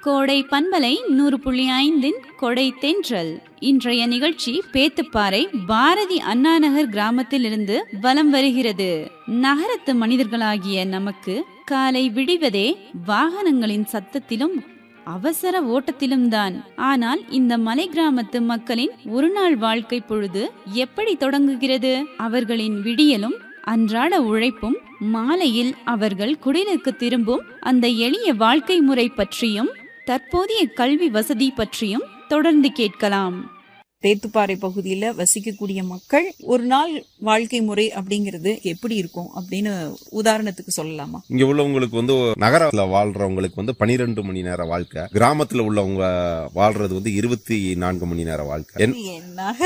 கோடை பண்பலை நூறு புள்ளி ஐந்தின் கொடை தென்றல் இன்றைய நிகழ்ச்சி பேத்துப்பாறை பாரதி அண்ணாநகர் கிராமத்திலிருந்து வலம் வருகிறது நகரத்து மனிதர்களாகிய நமக்கு காலை விடிவதே வாகனங்களின் சத்தத்திலும் அவசர ஓட்டத்திலும் தான் ஆனால் இந்த மலை கிராமத்து மக்களின் ஒரு நாள் வாழ்க்கை பொழுது எப்படி தொடங்குகிறது அவர்களின் விடியலும் அன்றாட உழைப்பும் மாலையில் அவர்கள் குடிலுக்கு திரும்பும் அந்த எளிய வாழ்க்கை முறை பற்றியும் தற்போதைய கல்வி வசதி பற்றியும் தொடர்ந்து கேட்கலாம் தேத்துப்பாறை பகுதியில வசிக்கக்கூடிய மக்கள் ஒரு நாள் வாழ்க்கை முறை அப்படிங்கிறது எப்படி இருக்கும் அப்படின்னு உதாரணத்துக்கு சொல்லலாமா இங்க உள்ளவங்களுக்கு வந்து நகரத்துல வாழ்றவங்களுக்கு வந்து பனிரெண்டு மணி நேர வாழ்க்கை கிராமத்துல உள்ளவங்க வாழ்றது வந்து இருபத்தி நான்கு மணி நேர வாழ்க்கை என்- நகர